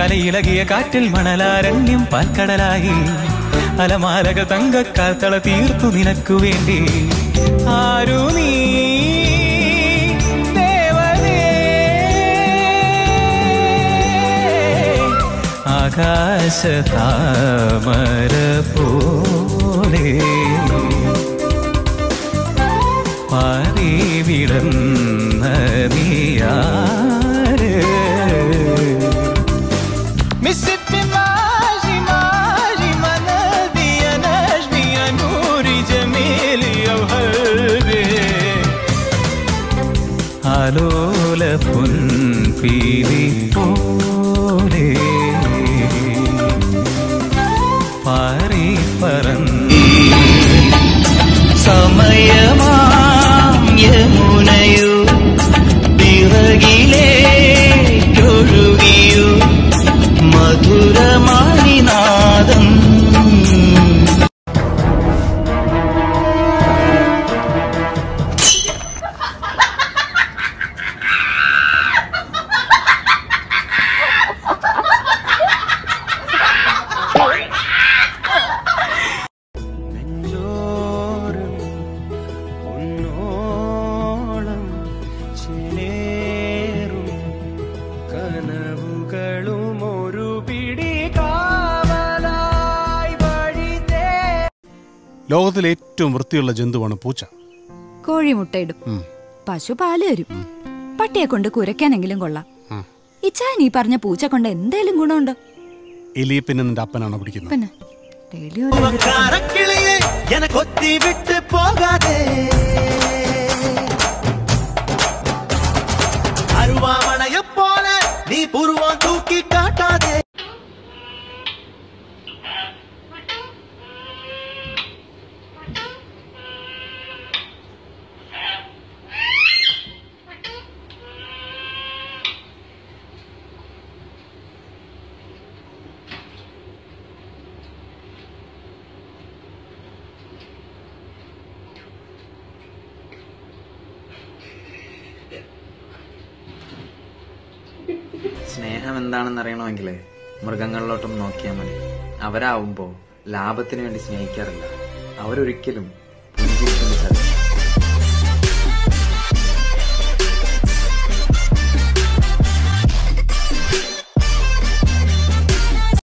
കലയിളകിയ കാറ്റിൽ മണലാരണ്യം പാൽക്കടലായി അലമാലക തങ്കക്കാൽത്തള തീർത്തു നിനക്കു വേണ്ടി ആരു നീ ദേവനേ ആകാശ താമര പോലെ പാറി വിടന്ന നീയാര് مسبي ماجي ماجي منادي يا نجمي يا نوري جميلي يا وهبي ആലോല പൊൻപീലി പോലെ പാറി പറന്ന് സമയമാം യമുനയോ പിറകിലേക്കൊഴുകിയോ മധുരമാണിനാദം നെഞ്ചോരം പൊന്നോളം ചേലേറും കനവുകളും ഒരു പിടി കാവലായി വഴിതേ ലോകത്തിലെ ഏറ്റവും വൃത്തിയുള്ള ജന്തുവാണ് പൂച്ച കോഴി മുട്ടയിടും പശു പാല് തരും പട്ടിയെ കൊണ്ട് കുരയ്ക്കാനെങ്കിലും കൊള്ളാം ഇച്ചാൻ ഈ പറഞ്ഞ പൂച്ച കൊണ്ട് എന്തേലും ഗുണമുണ്ടോ എലിയെ പിന്നെ നിന്റെ അപ്പനാണോ പിടിക്കുന്നത് പിന്നെ ഡെയിലി ഒരു എഴുത്ത്. കാരക്കിളിയെ എന കൊത്തി വിട്ട് പോകാതെ അരുവാമണയെ പോലെ നീ പുരുവം തൂക്കി കാട്ടാതെ സ്നേഹം എന്താണെന്ന് അറിയണമെങ്കിൽ മൃഗങ്ങളിലോട്ടൊന്ന് നോക്കിയാൽ മതി അവരാവുമ്പോ ലാഭത്തിന് വേണ്ടി സ്നേഹിക്കാറില്ല അവരൊരിക്കലും